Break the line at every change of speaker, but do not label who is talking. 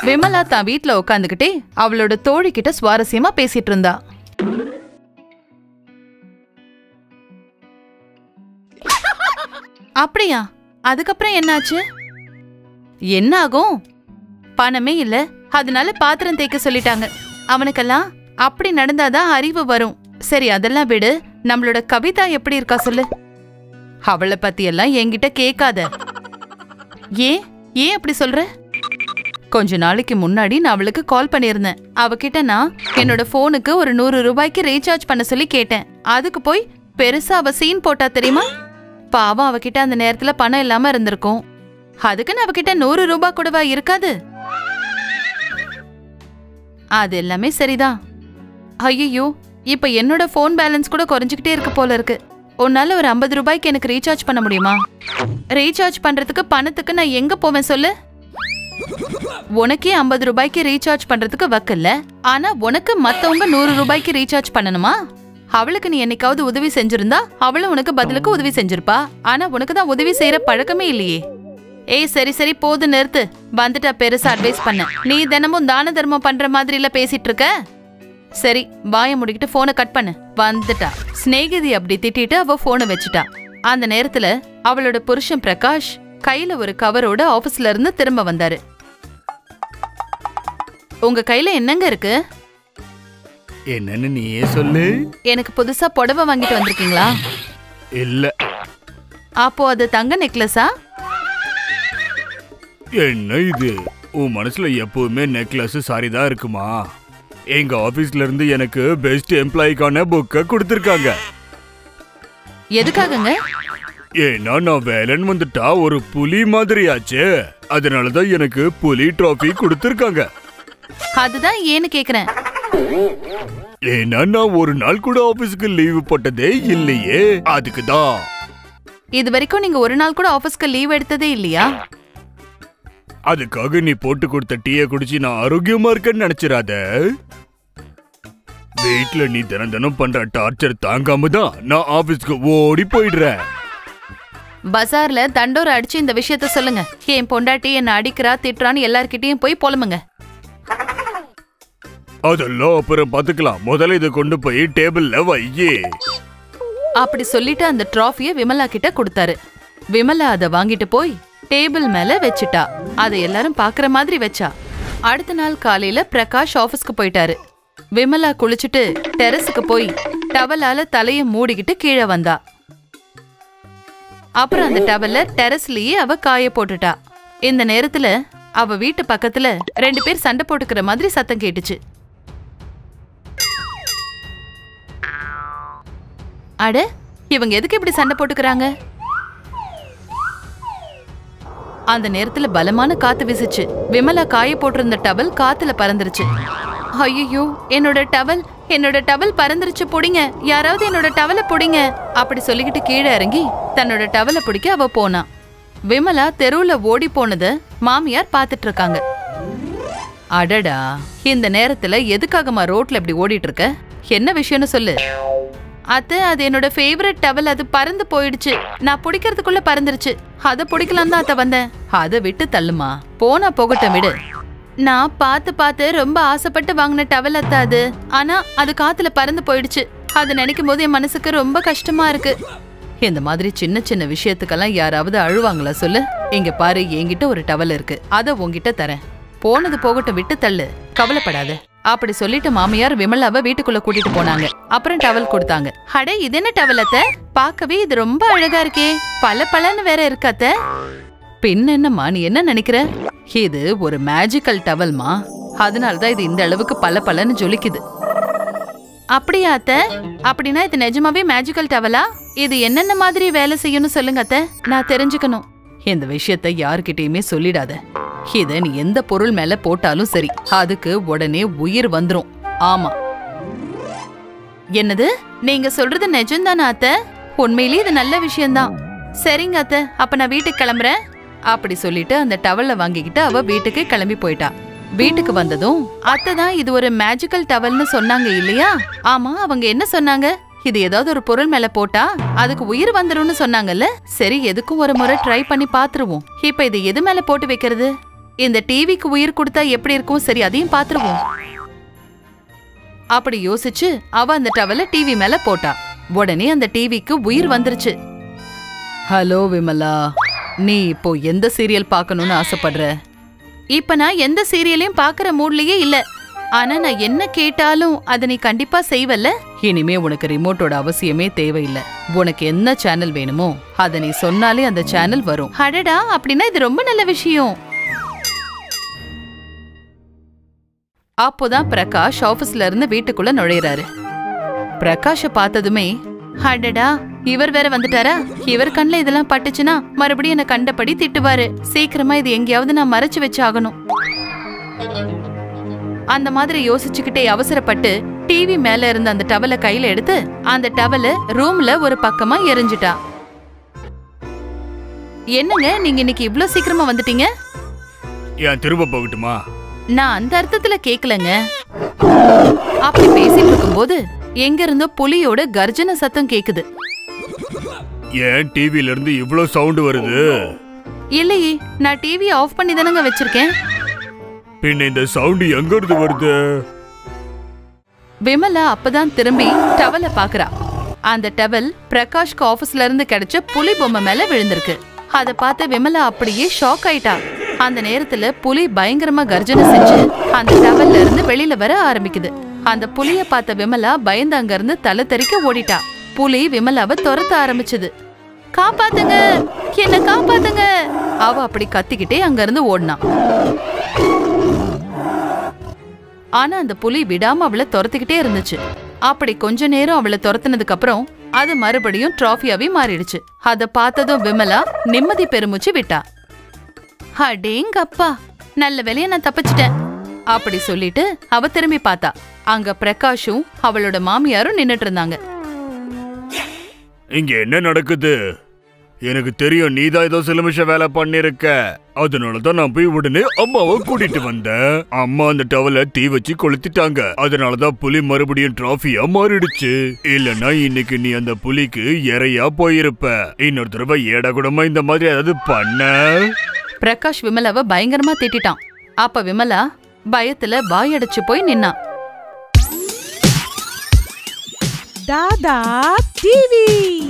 விமலா தான் வீட்ல உட்காந்துக்கிட்டே அவளோட தோழி கிட்ட சுவாரஸ்யமா பேசிட்டு இருந்தா அப்படியா அதுக்கப்புறம் என்னாச்சு என்ன ஆகும் பணமே இல்ல அதனால பாத்திரம் தேய்க்க சொல்லிட்டாங்க அவனுக்கெல்லாம் அப்படி நடந்தாதான் அறிவு வரும் சரி அதெல்லாம் விடு நம்மளோட கவிதா எப்படி இருக்கா சொல்லு அவளை பத்தி எல்லாம் என்கிட்ட கேட்காத ஏன் ஏன் அப்படி சொல்ற கொஞ்ச நாளைக்கு முன்னாடி நான் அவளுக்கு கால் பண்ணியிருந்தேன் அவகிட்ட நான் என்னோட போனுக்கு ஒரு நூறு ரூபாய்க்கு ரீசார்ஜ் பண்ண சொல்லி கேட்டேன் அதுக்கு போய் பெருசா அவ சீன் போட்டா தெரியுமா பாவம் அவகிட்ட அந்த நேரத்துல பணம் இல்லாம இருந்திருக்கும் அதுக்குன்னு அவகிட்ட நூறு ரூபாய் கூடவா இருக்காது அது எல்லாமே சரிதான் ஐயோ இப்ப என்னோட ஃபோன் பேலன்ஸ் கூட குறைஞ்சுக்கிட்டே இருக்கு போல இருக்கு உன்னால ஒரு ஐம்பது ரூபாய்க்கு எனக்கு ரீசார்ஜ் பண்ண முடியுமா ரீசார்ஜ் பண்றதுக்கு பணத்துக்கு நான் எங்க போவேன் சொல்லு உனக்கே ஐம்பது ரூபாய்க்கு ரீசார்ஜ் பண்றதுக்கு வக்கல்ல ஆனா உனக்கு மத்தவங்க நூறு ரூபாய்க்கு ரீசார்ஜ் பண்ணணுமா அவளுக்கு நீ என்னைக்காவது உதவி செஞ்சிருந்தா அவளும் உனக்கு பதிலுக்கு உதவி செஞ்சிருப்பா ஆனா உனக்கு தான் உதவி செய்யற பழக்கமே இல்லையே ஏய் சரி சரி போது நிறுத்து வந்துட்டா பெருசா அட்வைஸ் பண்ண நீ தினமும் தான தர்மம் பண்ற மாதிரி இல்ல பேசிட்டு இருக்க சரி வாய முடிக்கிட்டு போனை கட் பண்ணு வந்துட்டா சிநேகிதி அப்படி திட்டிட்டு அவ போனை வச்சுட்டா அந்த நேரத்துல அவளோட புருஷன் பிரகாஷ் கையில ஒரு கவரோட ஆபீஸ்ல இருந்து திரும்ப வந்தாரு உங்க கையில என்னங்க இருக்கு
என்னன்னு நீயே சொல்லு
எனக்கு புதுசா புடவை வாங்கிட்டு வந்திருக்கீங்களா
இல்ல
அப்போ அது தங்க நெக்லஸா
என்ன இது உன் மனசுல எப்பவுமே நெக்லஸ் சாரி தான் இருக்குமா எங்க ஆபீஸ்ல இருந்து எனக்கு பெஸ்ட் எம்ப்ளாய்க்கான புக்க கொடுத்துருக்காங்க
எதுக்காகங்க
ஏன்னா நான் வேலைன்னு வந்துட்டா ஒரு புலி மாதிரியாச்சே அதனாலதான் எனக்கு புலி டிராஃபி கொடுத்துருக்காங்க
அதுதான் ஏன்னு கேக்குறேன்
ஏன்னா நான் ஒரு நாள் கூட ஆபீஸ்க்கு லீவு போட்டதே இல்லையே அதுக்கு தான்
இது வரைக்கும் நீங்க ஒரு நாள் கூட ஆபீஸ்க்கு லீவ் எடுத்ததே இல்லையா
அதுக்காக நீ போட்டு கொடுத்த டீயை குடிச்சு நான் ஆரோக்கியமா இருக்கேன்னு நினைச்சிராத வீட்ல நீ தினம் தினம் பண்ற டார்ச்சர் தாங்காம தான் நான் ஆபீஸ்க்கு ஓடி போயிடுறேன்
பஜார்ல தண்டோரை அடிச்சு இந்த விஷயத்த சொல்லுங்க என் பொண்டாட்டி என்ன அடிக்கிறா திட்டுறான்னு எல்லார்கிட்டயும் போய் புலம்புங்க
அதெல்லாம் அப்புறம் பாத்துக்கலாம் முதல்ல இதை கொண்டு போய் டேபிள்ல வையே
அப்படி சொல்லிட்டு அந்த டிராஃபிய விமலா கிட்ட கொடுத்தாரு விமலா அதை வாங்கிட்டு போய் டேபிள் மேல வச்சுட்டா அதை எல்லாரும் பாக்குற மாதிரி வச்சா அடுத்த நாள் காலையில பிரகாஷ் ஆபீஸ்க்கு போயிட்டாரு விமலா குளிச்சுட்டு டெரஸுக்கு போய் டவலால தலைய மூடிக்கிட்டு கீழே வந்தா அப்புறம் அந்த டவல்ல டெரஸ்லயே அவ காய போட்டுட்டா இந்த நேரத்துல அவ வீட்டு பக்கத்துல ரெண்டு பேர் சண்டை போட்டுக்கிற மாதிரி சத்தம் கேட்டுச்சு அட இவங்க எதுக்கு இப்படி சண்டை போட்டுக்கறாங்க அந்த நேரத்துல பலமான காத்து வீசுச்சு விமலா காய போட்டிருந்த டவல் காத்துல பறந்துருச்சு ஐயோ என்னோட டவல் என்னோட டவல் பறந்துருச்சு புடிங்க யாராவது என்னோட டவலை புடிங்க அப்படி சொல்லிக்கிட்டு கீழே இறங்கி தன்னோட டவலை பிடிக்க அவ போனா விமலா தெருவுல ஓடி போனத மாமியார் பாத்துட்டு இருக்காங்க அடடா இந்த நேரத்துல எதுக்காகமா ரோட்ல இப்படி ஓடிட்டு இருக்க என்ன விஷயம்னு சொல்லு அத்தை அது என்னோட ஃபேவரட் டவல் அது பறந்து போயிடுச்சு நான் பிடிக்கிறதுக்குள்ள பறந்துருச்சு அதை பிடிக்கலாம் தான் அத்தை வந்தேன் அதை விட்டு தள்ளுமா போனா போகட்டும் விடு நான் பார்த்து பார்த்து ரொம்ப ஆசைப்பட்டு வாங்கின டவல் அத்தை அது ஆனா அது காத்துல பறந்து போயிடுச்சு அது நினைக்கும் போது என் மனசுக்கு ரொம்ப கஷ்டமா இருக்கு இந்த மாதிரி சின்ன சின்ன விஷயத்துக்கெல்லாம் யாராவது அழுவாங்களா சொல்லு இங்க பாரு என்கிட்ட ஒரு டவல் இருக்கு அத உன்கிட்ட தரேன் போனது போகட்டும் விட்டு தள்ளு கவலைப்படாத அப்படி சொல்லிட்டு மாமியார் விமலாவை வீட்டுக்குள்ள கூட்டிட்டு போனாங்க அப்புறம் டவல் கொடுத்தாங்க அடே இது என்ன டவல் அத்தை பார்க்கவே இது ரொம்ப அழகா இருக்கே பல பலன்னு வேற இருக்கு அத்தை பின் என்னம்மா நீ என்ன நினைக்கிற இது ஒரு மேஜிக்கல் டவல்மா அதனாலதான் இது இந்த அளவுக்கு பல பலன்னு ஜொலிக்குது அப்படியா அத்தை அப்படின்னா இது நிஜமாவே மேஜிக்கல் டவலா இது என்னென்ன மாதிரி வேலை செய்யணும் சொல்லுங்க அத்தை நான் தெரிஞ்சுக்கணும் இந்த விஷயத்த யார்கிட்டயுமே சொல்லிடாத இத நீ எந்த பொருள் மேல போட்டாலும் சரி அதுக்கு உடனே உயிர் வந்துரும் ஆமா என்னது நீங்க சொல்றது நிஜம்தானா அத்தை உண்மையிலேயே இது நல்ல விஷயம்தான் சரிங்க அத்தை அப்ப நான் வீட்டுக்கு கிளம்புறேன் அப்படி சொல்லிட்டு அந்த டவல்ல வாங்கிக்கிட்டு அவ வீட்டுக்கு கிளம்பி போயிட்டா வீட்டுக்கு வந்ததும் அத்தை தான் இது ஒரு மேஜிக்கல் டவல்னு சொன்னாங்க இல்லையா ஆமா அவங்க என்ன சொன்னாங்க இது ஏதாவது ஒரு பொருள் மேல போட்டா அதுக்கு உயிர் வந்துரும்னு சொன்னாங்கல்ல சரி எதுக்கும் ஒரு முறை ட்ரை பண்ணி பாத்துருவோம் இப்ப இது எது மேல போட்டு வைக்கிறது இந்த டிவிக்கு உயிர் கொடுத்தா எப்படி இருக்கும் சரி அதையும் பாத்துருவோம் அப்படி யோசிச்சு அவ அந்த டவல டிவி மேல போட்டா உடனே அந்த டிவிக்கு உயிர் வந்துருச்சு ஹலோ விமலா நீ இப்போ எந்த சீரியல் பார்க்கணும்னு ஆசைப்படுற இப்ப நான் எந்த சீரியலையும் பார்க்கற மூட்லயே இல்ல ஆனா நான் என்ன கேட்டாலும் அதை நீ கண்டிப்பா செய்வல்ல இனிமே உனக்கு ரிமோட்டோட அவசியமே தேவையில்லை உனக்கு என்ன சேனல் வேணுமோ அதை நீ சொன்னாலே அந்த சேனல் வரும் அடடா அப்படின்னா இது ரொம்ப நல்ல விஷயம் அப்போதான் பிரகாஷ் ஆபீஸ்ல இருந்து வீட்டுக்குள்ள நுழையறாரு பிரகாஷ பார்த்ததுமே அடடா இவர் வேற வந்துட்டாரா இவர் கண்ணுல இதெல்லாம் பட்டுச்சுன்னா மறுபடியும் என்ன கண்டபடி திட்டுவாரு சீக்கிரமா இது எங்கேயாவது நான் மறைச்சு வச்சு ஆகணும் அந்த மாதிரி யோசிச்சுக்கிட்டே அவசரப்பட்டு டிவி மேல இருந்த அந்த டவலை கையில எடுத்து அந்த டவலை ரூம்ல ஒரு பக்கமா எரிஞ்சிட்டா என்னங்க நீங்க இன்னைக்கு இவ்ளோ சீக்கிரமா வந்துட்டீங்க
ஏன் திரும்ப போகட்டுமா
நான் அந்த அர்த்தத்துல கேக்கலங்க அப்படி பேசிட்டு இருக்கும்போது எங்க இருந்தோ புலியோட கர்ஜன சத்தம் கேக்குது
ஏன் டிவில இருந்து இவ்ளோ சவுண்ட் வருது
இல்லையே நான் டிவி ஆஃப் பண்ணி தானங்க வச்சிருக்கேன்
பின்ன இந்த சவுண்ட் எங்க இருந்து வருது
விமலா அப்பதான் திரும்பி டவல பாக்குறா அந்த டவல் பிரகாஷ்க்கு ஆபீஸ்ல இருந்து கிடைச்ச புலி பொம்மை மேல விழுந்திருக்கு அத பார்த்து விமலா அப்படியே ஷாக் ஆயிட்டா அந்த நேரத்துல புலி பயங்கரமா கர்ஜனை செஞ்சு அந்த டவல்ல இருந்து வெளியில வர ஆரம்பிக்குது அந்த புலிய பார்த்த விமலா பயந்து அங்க இருந்து தலை தெறிக்க ஓடிட்டா புலி விமலாவை துரத்த ஆரம்பிச்சது காப்பாத்துங்க என்ன காப்பாத்துங்க அவ அப்படி கத்திக்கிட்டே அங்க இருந்து ஓடினான் ஆனா அந்த புலி விடாம அவளை துரத்திக்கிட்டே இருந்துச்சு அப்படி கொஞ்ச நேரம் அவளை துரத்துனதுக்கு அப்புறம் அது மறுபடியும் டிராஃபியாவே மாறிடுச்சு அத பார்த்ததும் விமலா நிம்மதி பெருமூச்சு விட்டா அடேங்கப்பா நல்ல வேலைய நான் தப்பிச்சிட்டேன் அப்படி சொல்லிட்டு அவ திரும்பி பார்த்தா அங்க பிரகாஷும் அவளோட மாமியாரும் நின்னுட்டு இருந்தாங்க
இங்க என்ன நடக்குது எனக்கு தெரியும் நீதான் ஏதோ சிலமிஷ வேலை பண்ணிருக்க அதனால தான் நான் போய் உடனே அம்மாவை கூட்டிட்டு வந்தேன் அம்மா அந்த டவலை தீ வச்சு கொளுத்திட்டாங்க அதனால தான் புலி மறுபடியும் டிராஃபியா மாறிடுச்சு இல்லனா இன்னைக்கு நீ அந்த புலிக்கு இறையா போயிருப்ப இன்னொரு தடவை ஏடா கூடமா இந்த மாதிரி ஏதாவது பண்ண
பிரகாஷ் விமலாவை பயங்கரமா திட்டிட்டான் அப்ப விமலா பயத்துல வாயடைச்சு போய் நின்னா
Dada TV.